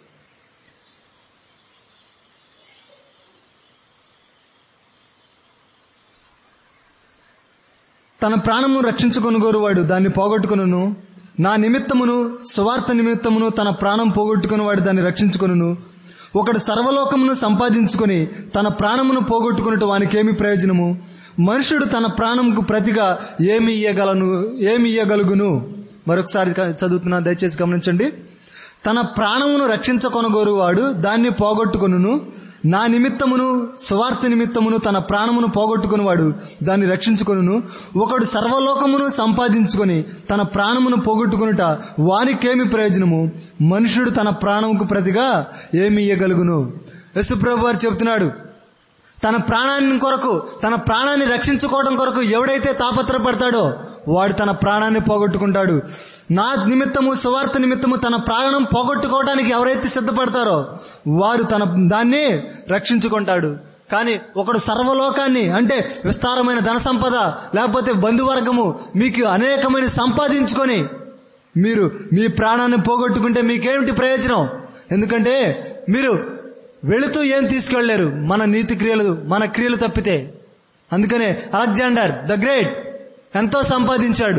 తన ప్రాణము రక్షించుకొనుగోరువాడు దాన్ని పోగొట్టుకును నా నిమిత్తమును సువార్త నిమిత్తమును తన ప్రాణం పోగొట్టుకునేవాడు దాన్ని రక్షించుకొనును ఒకడు సర్వలోకమును సంపాదించుకొని తన ప్రాణమును పోగొట్టుకున్నట్టు వానికేమి ప్రయోజనము మనుషుడు తన ప్రాణంకు ప్రతిగా ఏమి ఇయ్యగలను ఏమి ఇయ్యగలుగును మరొకసారి చదువుతున్నా దయచేసి గమనించండి తన ప్రాణమును రక్షించకొనగోరువాడు దాన్ని పోగొట్టుకొనును నా నిమిత్తమును సువార్త నిమిత్తమును తన ప్రాణమును పోగొట్టుకునివాడు దాన్ని రక్షించుకొనును ఒకడు సర్వలోకమును సంపాదించుకొని తన ప్రాణమును పోగొట్టుకునుట వానికేమి ప్రయోజనము మనుషుడు తన ప్రాణముకు ప్రతిగా ఏమి ఇయ్యగలుగును యశుప్రభు వారు చెబుతున్నాడు తన ప్రాణాన్ని కొరకు తన ప్రాణాన్ని రక్షించుకోవడం కొరకు ఎవడైతే తాపత్రపడతాడో వాడు తన ప్రాణాన్ని పోగొట్టుకుంటాడు నా నిమిత్తము సువార్త నిమిత్తము తన ప్రాణం పోగొట్టుకోవడానికి ఎవరైతే సిద్ధపడతారో వారు తన దాన్ని రక్షించుకుంటాడు కానీ ఒకడు సర్వలోకాన్ని అంటే విస్తారమైన ధన సంపద లేకపోతే బంధువర్గము మీకు అనేకమైన సంపాదించుకొని మీరు మీ ప్రాణాన్ని పోగొట్టుకుంటే మీకేమిటి ప్రయోజనం ఎందుకంటే మీరు వెళుతూ ఏం తీసుకెళ్లేరు మన నీతి క్రియలు మన క్రియలు తప్పితే అందుకనే అలెగ్జాండర్ ద గ్రేట్ ఎంతో సంపాదించాడు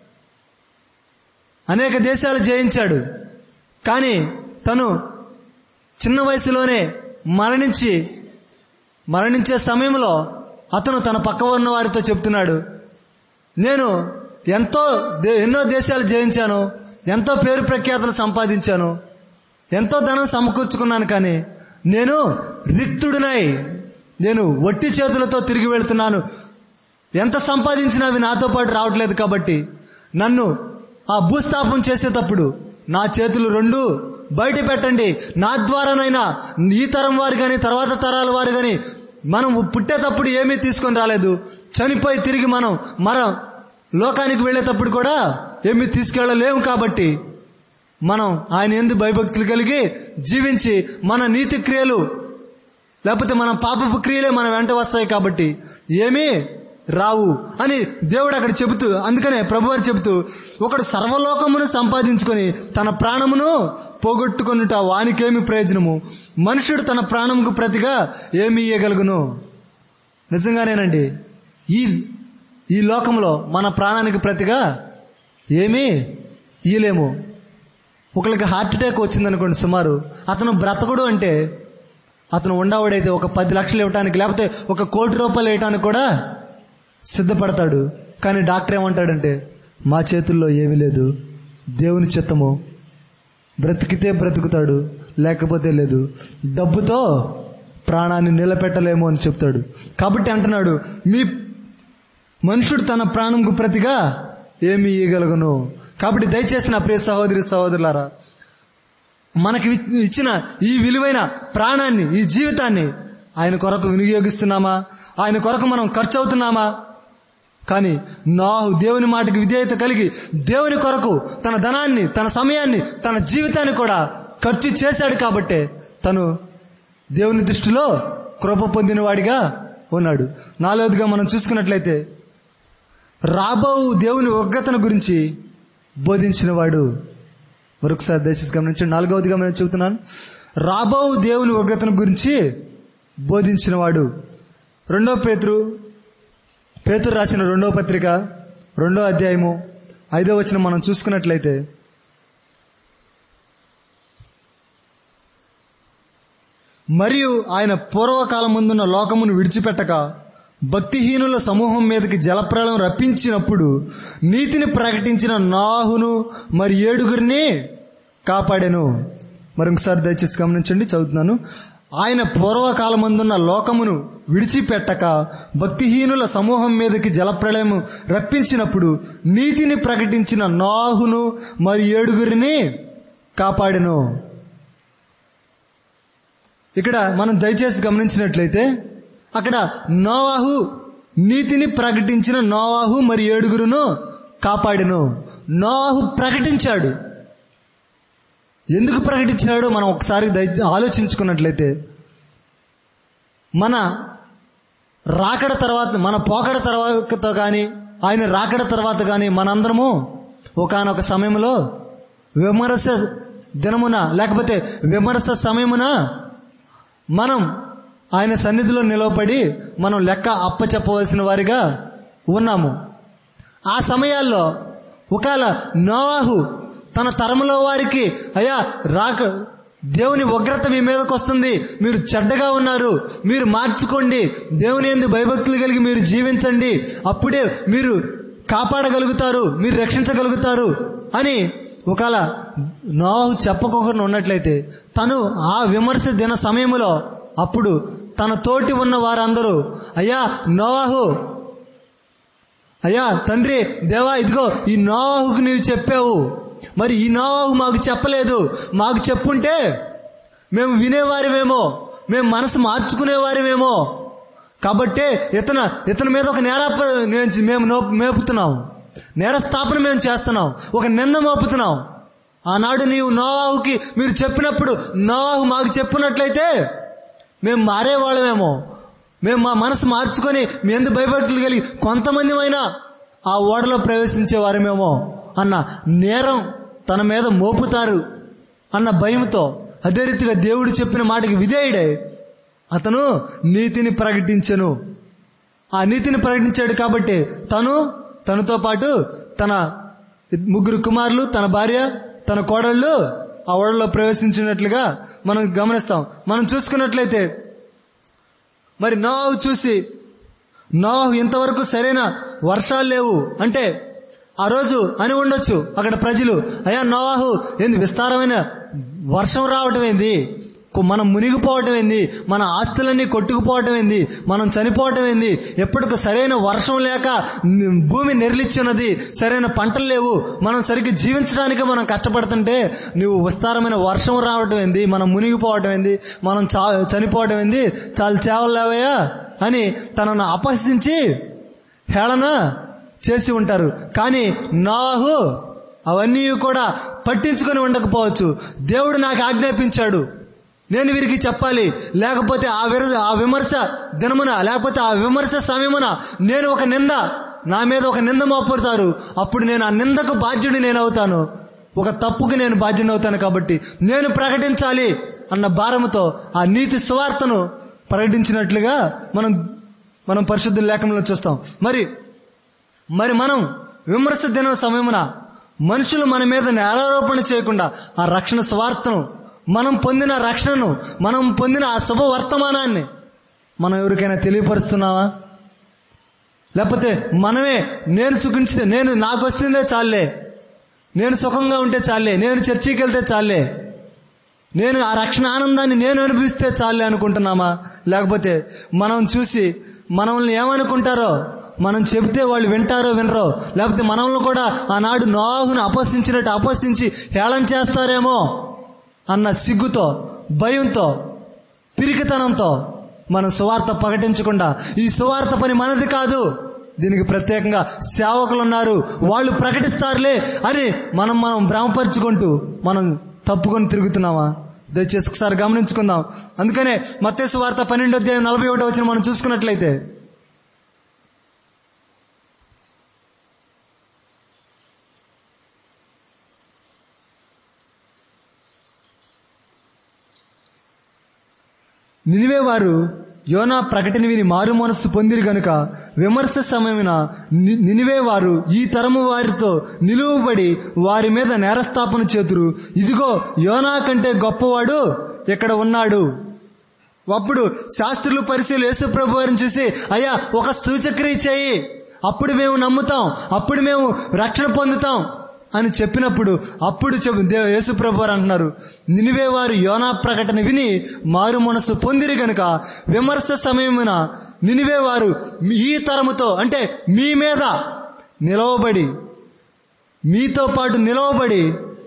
అనేక దేశాలు జయించాడు కానీ తను చిన్న వయసులోనే మరణించి మరణించే సమయంలో అతను తన పక్క ఉన్న వారితో చెప్తున్నాడు నేను ఎంతో ఎన్నో దేశాలు జయించాను ఎంతో పేరు ప్రఖ్యాతలు సంపాదించాను ఎంతో ధనం సమకూర్చుకున్నాను కానీ నేను రిక్తుడినై నేను వట్టి చేతులతో తిరిగి వెళ్తున్నాను ఎంత సంపాదించినా అవి నాతో పాటు రావట్లేదు కాబట్టి నన్ను ఆ భూస్థాపం చేసేటప్పుడు నా చేతులు రెండు బయట పెట్టండి నా ద్వారానైనా ఈ తరం వారు కానీ తర్వాత తరాల వారు కానీ మనం పుట్టేటప్పుడు ఏమీ తీసుకొని రాలేదు చనిపోయి తిరిగి మనం మనం లోకానికి వెళ్ళేటప్పుడు కూడా ఏమి తీసుకెళ్ళలేము కాబట్టి మనం ఆయన ఎందు భయభక్తులు కలిగి జీవించి మన నీతి క్రియలు లేకపోతే మన పాపపు క్రియలే మన వెంట వస్తాయి కాబట్టి ఏమీ రావు అని దేవుడు అక్కడ చెబుతూ అందుకనే ప్రభువారు చెబుతూ ఒకడు సర్వలోకమును సంపాదించుకొని తన ప్రాణమును పోగొట్టుకొనుట వానికేమి ప్రయోజనము మనుషుడు తన ప్రాణముకు ప్రతిగా ఏమి ఇయ్యగలుగును నిజంగానేనండి ఈ ఈ లోకంలో మన ప్రాణానికి ప్రతిగా ఏమీ ఇయ్యలేము ఒకరికి హార్ట్ అటాక్ వచ్చిందనుకోండి సుమారు అతను బ్రతకుడు అంటే అతను ఉండవాడైతే ఒక పది లక్షలు ఇవ్వటానికి లేకపోతే ఒక కోటి రూపాయలు ఇవ్వటానికి కూడా సిద్ధపడతాడు కానీ డాక్టర్ ఏమంటాడంటే మా చేతుల్లో ఏమీ లేదు దేవుని చిత్తము బ్రతికితే బ్రతుకుతాడు లేకపోతే లేదు డబ్బుతో ప్రాణాన్ని నిలబెట్టలేము అని చెప్తాడు కాబట్టి అంటున్నాడు మీ మనుషుడు తన ప్రాణంకు ప్రతిగా ఏమి ఇయ్యగలుగును కాబట్టి దయచేసి నా ప్రియ సహోదరి సహోదరులారా మనకి ఇ- ఇచ్చిన ఈ విలువైన ప్రాణాన్ని ఈ జీవితాన్ని ఆయన కొరకు వినియోగిస్తున్నామా ఆయన కొరకు మనం ఖర్చు అవుతున్నామా కానీ నాహు దేవుని మాటకి విధేయత కలిగి దేవుని కొరకు తన ధనాన్ని తన సమయాన్ని తన జీవితాన్ని కూడా ఖర్చు చేశాడు కాబట్టే తను దేవుని దృష్టిలో కృప పొందినవాడిగా ఉన్నాడు నాలుగోదిగా మనం చూసుకున్నట్లయితే రాబో దేవుని ఉగ్రతను గురించి బోధించినవాడు మరొకసారి దయచేసి గమనించండి నాలుగవదిగా నేను చెబుతున్నాను రాబో దేవుని ఉగ్రతను గురించి బోధించినవాడు రెండో పేతురు పేతురు రాసిన రెండో పత్రిక రెండో అధ్యాయము ఐదో వచనం మనం చూసుకున్నట్లయితే మరియు ఆయన పూర్వకాలం ముందున్న లోకమును విడిచిపెట్టక భక్తిహీనుల సమూహం మీదకి జలప్రళయం రప్పించినప్పుడు నీతిని ప్రకటించిన నాహును మరి ఏడుగురిని కాపాడాను మరొకసారి దయచేసి గమనించండి చదువుతున్నాను ఆయన పూర్వకాలమందున్న లోకమును విడిచిపెట్టక భక్తిహీనుల సమూహం మీదకి జలప్రళయం రప్పించినప్పుడు నీతిని ప్రకటించిన నాహును మరి ఏడుగురిని కాపాడెను ఇక్కడ మనం దయచేసి గమనించినట్లయితే అక్కడ నోవాహు నీతిని ప్రకటించిన నోవాహు మరి ఏడుగురును కాపాడెను నోవాహు ప్రకటించాడు ఎందుకు ప్రకటించాడో మనం ఒకసారి దయ- ఆలోచించుకున్నట్లయితే మన రాకడ తర్వాత మన పోకడ తర్వాత కానీ ఆయన రాకడ తర్వాత కానీ మనందరము ఒకానొక సమయంలో విమర్శ దినమున లేకపోతే విమర్శ సమయమున మనం ఆయన సన్నిధిలో నిలవపడి మనం లెక్క అప్పచెప్పవలసిన వారిగా ఉన్నాము ఆ సమయాల్లో ఒకవేళ నోవాహు తన తరములో వారికి అయ్యా రాక దేవుని ఉగ్రత మీ మీదకి వస్తుంది మీరు చెడ్డగా ఉన్నారు మీరు మార్చుకోండి దేవుని ఎందు భయభక్తులు కలిగి మీరు జీవించండి అప్పుడే మీరు కాపాడగలుగుతారు మీరు రక్షించగలుగుతారు అని ఒకవేళ నోవాహు చెప్పకుండా ఉన్నట్లయితే తను ఆ విమర్శ దిన సమయంలో అప్పుడు తన తోటి ఉన్న వారందరూ అయ్యా నోవాహు అయ్యా తండ్రి దేవా ఇదిగో ఈ నోవాహుకు నీవు చెప్పావు మరి ఈ నోవాహు మాకు చెప్పలేదు మాకు చెప్పుంటే మేము వినేవారిమేమో మేము మనసు మార్చుకునేవారిమేమో కాబట్టి ఇతను ఇతని మీద ఒక నేరాప మేము- మేము నో- మేపుతున్నాం నేరస్థాపన మేము చేస్తున్నాం ఒక నింద మోపుతున్నాం ఆనాడు నీవు నోవాహుకి మీరు చెప్పినప్పుడు నోవాహు మాకు చెప్పినట్లయితే మేము మారేవాళ్ళమేమో మేము మా మనసు మార్చుకొని మీ ఎందుకు భయభక్తులు కలిగి కొంతమంది అయినా ఆ ఓడలో ప్రవేశించే వారమేమో అన్న నేరం తన మీద మోపుతారు అన్న భయంతో అదే రీతిగా దేవుడు చెప్పిన మాటకి విధేయుడే అతను నీతిని ప్రకటించెను ఆ నీతిని ప్రకటించాడు కాబట్టి తను తనతో పాటు తన ముగ్గురు కుమారులు తన భార్య తన కోడళ్ళు ఆ ఓడలో ప్రవేశించినట్లుగా మనం గమనిస్తాం మనం చూసుకున్నట్లయితే మరి నోవాహు చూసి నోవాహు ఇంతవరకు సరైన వర్షాలు లేవు అంటే ఆ రోజు అని ఉండొచ్చు అక్కడ ప్రజలు అయ్యా నోవాహు ఏంది విస్తారమైన వర్షం రావటం ఏంది కు- మనం మునిగిపోవటం ఏంది మన ఆస్తులన్నీ కొట్టుకుపోవటం ఏంది మనం చనిపోవటం ఏంది ఎప్పటికి సరైన వర్షం లేక ని- భూమి నెరలిచ్చున్నది సరైన పంటలు లేవు మనం సరిగ్గా జీవించడానికి మనం కష్టపడుతుంటే నువ్వు విస్తారమైన వర్షం రావటం ఏంది మనం మునిగిపోవటం ఏంది మనం చా చనిపోవటం ఏంది చాలా చేవలేవయ్యా అని తనను అపహసించి హేళన చేసి ఉంటారు కానీ నాహు అవన్నీ కూడా పట్టించుకొని ఉండకపోవచ్చు దేవుడు నాకు ఆజ్ఞాపించాడు నేను వీరికి చెప్పాలి లేకపోతే ఆ విర ఆ విమర్శ దినమున లేకపోతే ఆ విమర్శ సమయమున నేను ఒక నింద నా మీద ఒక నింద మోపుతారు అప్పుడు నేను ఆ నిందకు బాధ్యుడి నేను అవుతాను ఒక తప్పుకి నేను బాధ్యుని అవుతాను కాబట్టి నేను ప్రకటించాలి అన్న భారముతో ఆ నీతి సువార్తను ప్రకటించినట్లుగా మనం మనం పరిశుద్ధ లేఖనంలో చూస్తాం మరి మరి మనం విమర్శ దిన సమయమున మనుషులు మన మీద నేరారోపణ చేయకుండా ఆ రక్షణ స్వార్థను మనం పొందిన రక్షణను మనం పొందిన ఆ శుభ వర్తమానాన్ని మనం ఎవరికైనా తెలియపరుస్తున్నావా లేకపోతే మనమే నేను సుఖించితే నేను నాకు వస్తుందే చాలే నేను సుఖంగా ఉంటే చాలే నేను చర్చికి వెళ్తే చాలే నేను ఆ రక్షణ ఆనందాన్ని నేను అనిపిస్తే చాలే అనుకుంటున్నామా లేకపోతే మనం చూసి మనల్ని ఏమనుకుంటారో మనం చెబితే వాళ్ళు వింటారో వినరో లేకపోతే మనల్ని కూడా ఆనాడు నాహును అపహసించినట్టు అపహసించి హేళన చేస్తారేమో అన్న సిగ్గుతో భయంతో పిరికితనంతో మనం సువార్త ప్రకటించకుండా ఈ సువార్త పని మనది కాదు దీనికి ప్రత్యేకంగా సేవకులు ఉన్నారు వాళ్ళు ప్రకటిస్తారులే అని మనం మనం భ్రమపరుచుకుంటూ మనం తప్పుకొని తిరుగుతున్నామా దయచేసి ఒకసారి గమనించుకుందాం అందుకనే మత్తేసు వార్త పన్నెండో అధ్యాయం నలభై ఒకటో వచ్చిన మనం చూసుకున్నట్లయితే నినివే వారు యోనా ప్రకటన విని మారు మనస్సు పొందిరి గనుక విమర్శ సమయమున ని- నినివే వారు ఈ తరము వారితో నిలువబడి వారి మీద నేరస్థాపన చేతురు ఇదిగో యోనా కంటే గొప్పవాడు ఇక్కడ ఉన్నాడు అప్పుడు శాస్త్రులు పరిశీలు యేసుప్రభు వారిని చూసి అయ్యా ఒక సూచక్రియ చేయి అప్పుడు మేము నమ్ముతాం అప్పుడు మేము రక్షణ పొందుతాం అని చెప్పినప్పుడు అప్పుడు చెప్పు దేవ యేసుప్రభు వారు అంటున్నారు నినివే వారు యోనా ప్రకటన విని మారు మనసు పొందిరి గనుక విమర్శ సమయమున నినివే వారు ఈ తరముతో అంటే మీ మీద నిలవబడి మీతో పాటు నిలవబడి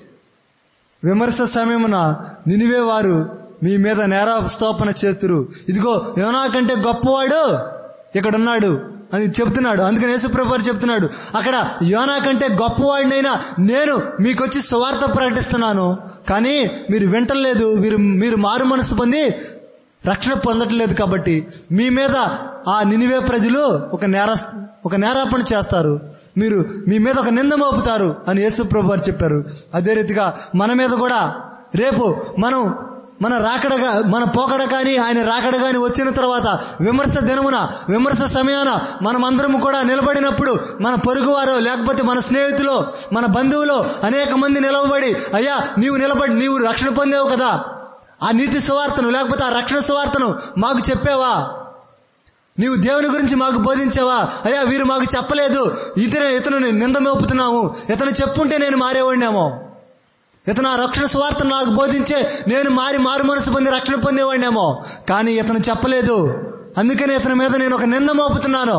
విమర్శ సమయమున నినివే వారు మీ మీద నేరాస్తోపన చేతురు ఇదిగో యోనా కంటే గొప్పవాడు ఇక్కడ ఉన్నాడు అని చెప్తున్నాడు అందుకని యేసుప్రభు వారు చెప్తున్నాడు అక్కడ యోనా కంటే గొప్పవాడినైనా నేను మీకొచ్చి సువార్త ప్రకటిస్తున్నాను కానీ మీరు వింటలేదు మీరు మీరు మారు మనసు పొంది రక్షణ పొందట్లేదు కాబట్టి మీ మీద ఆ నినివే ప్రజలు ఒక నేర ఒక నేరాపణ చేస్తారు మీరు మీ మీద ఒక నింద మోపుతారు అని యేసుప్రభు వారు చెప్పారు అదే రీతిగా మన మీద కూడా రేపు మనం మన రాకడగా మన పోకడ కానీ ఆయన రాకడ కానీ వచ్చిన తర్వాత విమర్శ దినమున విమర్శ సమయాన మనమందరం కూడా నిలబడినప్పుడు మన పొరుగువారో లేకపోతే మన స్నేహితులు మన బంధువులు అనేక మంది నిలవబడి అయ్యా నీవు నిలబడి నీవు రక్షణ పొందేవు కదా ఆ నీతి సువార్తను లేకపోతే ఆ రక్షణ సువార్తను మాకు చెప్పావా నీవు దేవుని గురించి మాకు బోధించావా అయ్యా వీరు మాకు చెప్పలేదు ఇతను ఇతను నింద మోపుతున్నాము ఇతను చెప్పుంటే నేను మారేవాడినేమో ఇతను ఆ రక్షణ స్వార్థను నాకు బోధించే నేను మారి మారు మనసు పొంది రక్షణ పొందేవాడినేమో కానీ ఇతను చెప్పలేదు అందుకని ఇతని మీద నేను ఒక నింద మోపుతున్నాను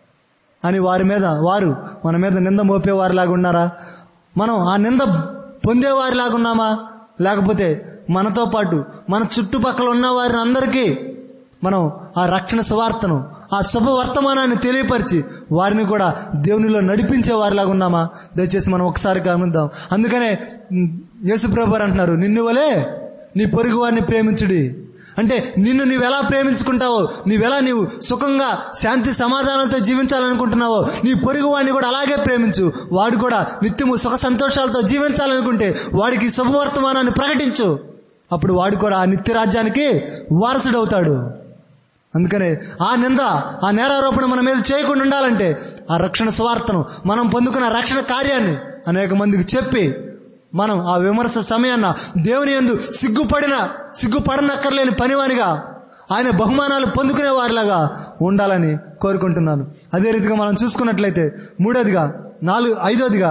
అని వారి మీద వారు మన మీద నింద మోపేవారిలాగా ఉన్నారా మనం ఆ నింద పొందేవారిలాగా ఉన్నామా లేకపోతే మనతో పాటు మన చుట్టుపక్కల ఉన్న వారిని అందరికీ మనం ఆ రక్షణ సువార్తను ఆ శుభ వర్తమానాన్ని తెలియపరిచి వారిని కూడా దేవునిలో నడిపించే వారిలాగా ఉన్నామా దయచేసి మనం ఒకసారి గమనిద్దాం అందుకనే ఉమ్, యేసుప్రభు వారు అంటున్నారు నిన్ను వలే నీ పొరుగు వారిని ప్రేమించుడి అంటే నిన్ను నీవు ఎలా ప్రేమించుకుంటావో నీవెలా నీవు సుఖంగా శాంతి సమాధానంతో జీవించాలనుకుంటున్నావో నీ పొరుగు వాడిని కూడా అలాగే ప్రేమించు వాడు కూడా నిత్యము సుఖ సంతోషాలతో జీవించాలనుకుంటే వాడికి శుభవర్తమానాన్ని ప్రకటించు అప్పుడు వాడు కూడా ఆ నిత్య రాజ్యానికి వారసుడవుతాడు అందుకనే ఆ నింద ఆ నేరారోపణ మన మీద చేయకుండా ఉండాలంటే ఆ రక్షణ స్వార్థను మనం పొందుకున్న రక్షణ కార్యాన్ని అనేక మందికి చెప్పి మనం ఆ విమర్శ సమయాన్న దేవుని యందు సిగ్గుపడిన సిగ్గుపడనక్కర్లేని పనివానిగా ఆయన బహుమానాలు పొందుకునే వారిలాగా ఉండాలని కోరుకుంటున్నాను అదే రీతిగా మనం చూసుకున్నట్లయితే మూడోదిగా నాలుగు ఐదోదిగా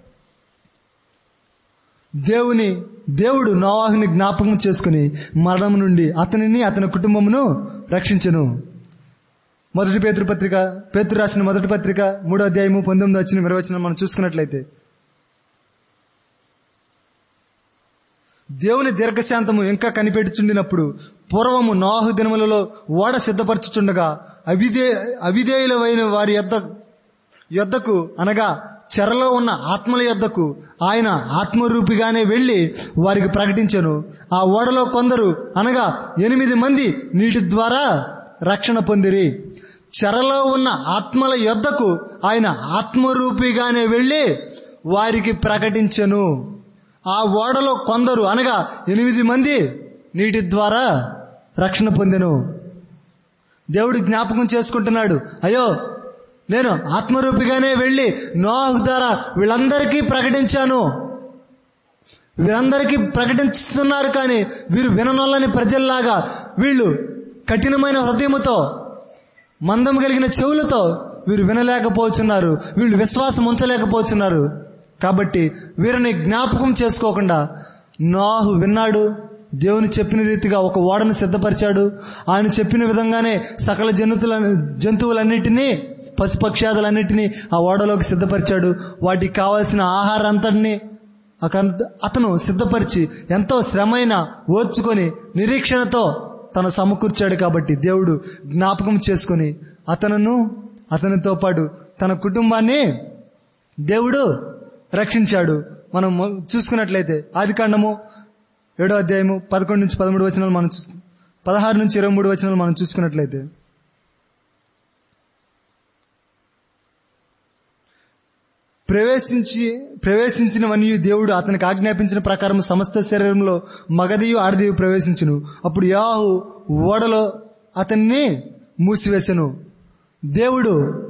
దేవుని దేవుడు నోవాహుని జ్ఞాపకం చేసుకుని మరణం నుండి అతనిని అతని కుటుంబమును రక్షించెను మొదటి పేతృ పత్రిక పేతృ రాసిన మొదటి పత్రిక మూడో అధ్యాయము పంతొమ్మిది వచ్చిన నిర్వచనం మనం చూసుకున్నట్లయితే దేవుని దీర్ఘశాంతము ఇంకా కనిపెట్టుచుండినప్పుడు పూర్వము నోహు దినములలో ఓడ సిద్ధపరచుచుండగా అవిధే అవిధేయులైన వారి యొద్ద యొద్దకు అనగా చెరలో ఉన్న ఆత్మల యొద్దకు ఆయన ఆత్మరూపిగానే వెళ్లి వారికి ప్రకటించెను ఆ ఓడలో కొందరు అనగా ఎనిమిది మంది నీటి ద్వారా రక్షణ పొందిరి చెరలో ఉన్న ఆత్మల యొద్దకు ఆయన ఆత్మరూపిగానే వెళ్లి వారికి ప్రకటించెను ఆ ఓడలో కొందరు అనగా ఎనిమిది మంది నీటి ద్వారా రక్షణ పొందెను దేవుడు జ్ఞాపకం చేసుకుంటున్నాడు అయ్యో నేను ఆత్మరూపిగానే వెళ్ళి నోహు ద్వారా వీళ్ళందరికీ ప్రకటించాను వీరందరికీ ప్రకటిస్తున్నారు కానీ వీరు విననొల్లని ప్రజల్లాగా వీళ్ళు కఠినమైన హృదయముతో మందం కలిగిన చెవులతో వీరు వినలేకపోతున్నారు వీళ్ళు విశ్వాసం ఉంచలేకపోతున్నారు కాబట్టి వీరిని జ్ఞాపకం చేసుకోకుండా నోహు విన్నాడు దేవుని చెప్పిన రీతిగా ఒక ఓడను సిద్ధపరిచాడు ఆయన చెప్పిన విధంగానే సకల జంతువుల జంతువులన్నిటినీ పశుపక్ష్యాదులన్నిటినీ ఆ ఓడలోకి సిద్ధపరిచాడు వాటికి కావాల్సిన ఆహారం అంతటినీ అకంత- అతను సిద్ధపరిచి ఎంతో శ్రమైన ఓర్చుకొని నిరీక్షణతో తను సమకూర్చాడు కాబట్టి దేవుడు జ్ఞాపకం చేసుకొని అతనును అతనితో పాటు తన కుటుంబాన్ని దేవుడు రక్షించాడు మనం మొ- చూసుకున్నట్లయితే ఆది కాండము ఏడో అధ్యాయము పదకొండు నుంచి పదమూడు వచనాలు మనం చూసు పదహారు నుంచి ఇరవై మూడు వచనాలు మనం చూసుకున్నట్లయితే ప్రవేశించి ప్రవేశించిన వనియు దేవుడు అతనికి ఆజ్ఞాపించిన ప్రకారం సమస్త శరీరంలో మగదియు ఆడదియు ప్రవేశించును అప్పుడు యాహు ఓడలో అతన్ని మూసివేశను దేవుడు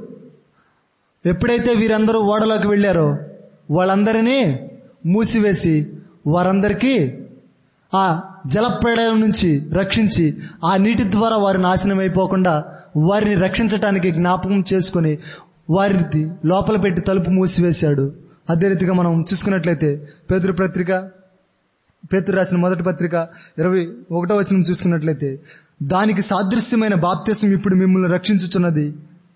ఎప్పుడైతే వీరందరూ ఓడలోకి వెళ్ళారో వాళ్ళందరినీ మూసివేసి వారందరికీ ఆ జలప్రళయం నుంచి రక్షించి ఆ నీటి ద్వారా వారి నాశనం అయిపోకుండా వారిని రక్షించటానికి జ్ఞాపకం చేసుకుని వారిని లోపల పెట్టి తలుపు మూసివేశాడు అదే రీతిగా మనం చూసుకున్నట్లయితే పేదరు పత్రిక పేతురు రాసిన మొదటి పత్రిక ఇరవై ఒకటో వచనం చూసుకున్నట్లయితే దానికి సాదృశ్యమైన బాప్త్యసం ఇప్పుడు మిమ్మల్ని రక్షించుచున్నది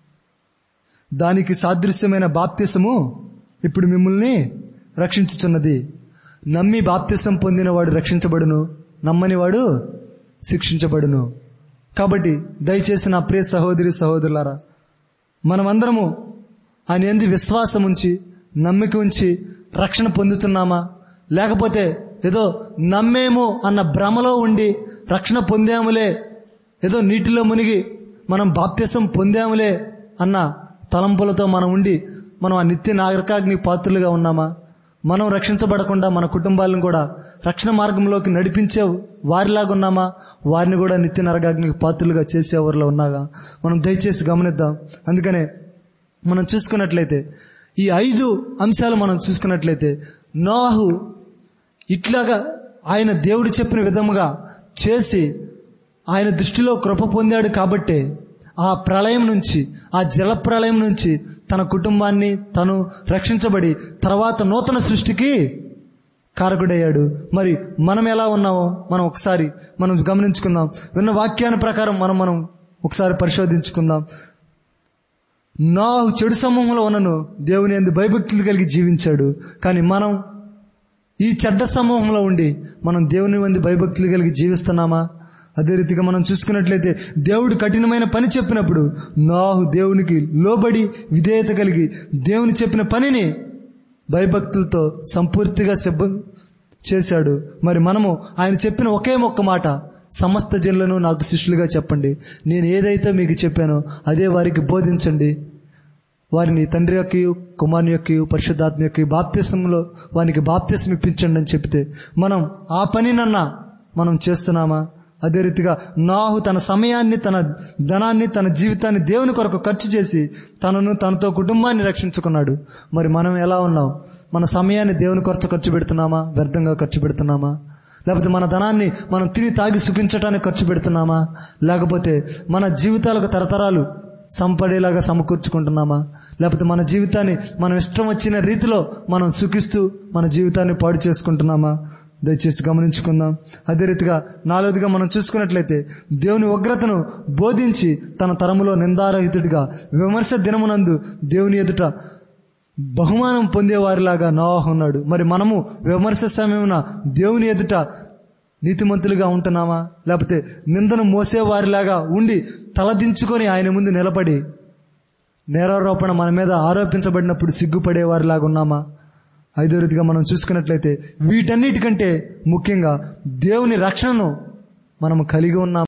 దానికి సాదృశ్యమైన బాప్తిసము ఇప్పుడు మిమ్మల్ని రక్షించుచున్నది నమ్మి బాప్తిసం పొందినవాడు రక్షించబడును నమ్మని వాడు శిక్షించబడును కాబట్టి దయచేసి నా ప్రియ సహోదరి సహోదరులారా మనమందరము ఆయన ఎందు విశ్వాసం ఉంచి నమ్మిక ఉంచి రక్షణ పొందుతున్నామా లేకపోతే ఏదో నమ్మేమో అన్న భ్రమలో ఉండి రక్షణ పొందాములే ఏదో నీటిలో మునిగి మనం బాప్త్యసం పొందాములే అన్న తలంపులతో మనం ఉండి మనం ఆ నిత్య నాగరికాగ్ని పాత్రులుగా ఉన్నామా మనం రక్షించబడకుండా మన కుటుంబాలను కూడా రక్షణ మార్గంలోకి నడిపించే వారిలాగా ఉన్నామా వారిని కూడా నిత్య నరకాగ్నికి పాత్రులుగా చేసేవారిలో ఉన్నాగా మనం దయచేసి గమనిద్దాం అందుకనే మనం చూసుకున్నట్లయితే ఈ ఐదు అంశాలు మనం చూసుకున్నట్లయితే నోహు ఇట్లాగా ఆయన దేవుడు చెప్పిన విధముగా చేసి ఆయన దృష్టిలో కృప పొందాడు కాబట్టే ఆ ప్రళయం నుంచి ఆ జల ప్రళయం నుంచి తన కుటుంబాన్ని తను రక్షించబడి తర్వాత నూతన సృష్టికి కారకుడయ్యాడు మరి మనం ఎలా ఉన్నామో మనం ఒకసారి మనం గమనించుకుందాం విన్న వాక్యాన్ని ప్రకారం మనం మనం ఒకసారి పరిశోధించుకుందాం నా చెడు సమూహంలో ఉన్నను దేవుని ఎందు భయభక్తులు కలిగి జీవించాడు కానీ మనం ఈ చెడ్డ సమూహంలో ఉండి మనం దేవుని మంది భయభక్తులు కలిగి జీవిస్తున్నామా అదే రీతిగా మనం చూసుకున్నట్లయితే దేవుడు కఠినమైన పని చెప్పినప్పుడు నాహు దేవునికి లోబడి విధేయత కలిగి దేవుని చెప్పిన పనిని భయభక్తులతో సంపూర్తిగా సిబ్బ చేశాడు మరి మనము ఆయన చెప్పిన ఒకే ఒక్క మాట సమస్త జనులను నాకు శిష్యులుగా చెప్పండి నేను ఏదైతే మీకు చెప్పానో అదే వారికి బోధించండి వారిని తండ్రి యొక్క కుమారుని యొక్క పరిశుద్ధాత్మ యొక్క బాప్తిసంలో వారికి బాప్తిసం ఇప్పించండి అని చెప్తే మనం ఆ పనినన్నా మనం చేస్తున్నామా అదే రీతిగా నాహు తన సమయాన్ని తన ధనాన్ని తన జీవితాన్ని దేవుని కొరకు ఖర్చు చేసి తనను తనతో కుటుంబాన్ని రక్షించుకున్నాడు మరి మనం ఎలా ఉన్నాం మన సమయాన్ని దేవుని కొరకు ఖర్చు పెడుతున్నామా వ్యర్థంగా ఖర్చు పెడుతున్నామా లేకపోతే మన ధనాన్ని మనం తిని తాగి సుఖించడానికి ఖర్చు పెడుతున్నామా లేకపోతే మన జీవితాలకు తరతరాలు సంపడేలాగా సమకూర్చుకుంటున్నామా లేకపోతే మన జీవితాన్ని మనం ఇష్టం వచ్చిన రీతిలో మనం సుఖిస్తూ మన జీవితాన్ని పాడు చేసుకుంటున్నామా దయచేసి గమనించుకుందాం అదే రీతిగా నాలుగోదిగా మనం చూసుకున్నట్లయితే దేవుని ఉగ్రతను బోధించి తన తరములో నిందారహితుడిగా విమర్శ దినమునందు దేవుని ఎదుట బహుమానం పొందేవారిలాగా నోవాహు ఉన్నాడు మరి మనము విమర్శ సమయమున దేవుని ఎదుట నీతిమంతులుగా ఉంటున్నామా లేకపోతే నిందను మోసేవారిలాగా ఉండి తలదించుకొని ఆయన ముందు నిలబడి నేరారోపణ మన మీద ఆరోపించబడినప్పుడు సిగ్గుపడే వారిలాగా ఉన్నామా ఐదో రీతిగా మనం చూసుకున్నట్లయితే వీటన్నిటికంటే ముఖ్యంగా దేవుని రక్షణను మనం కలిగి ఉన్నాం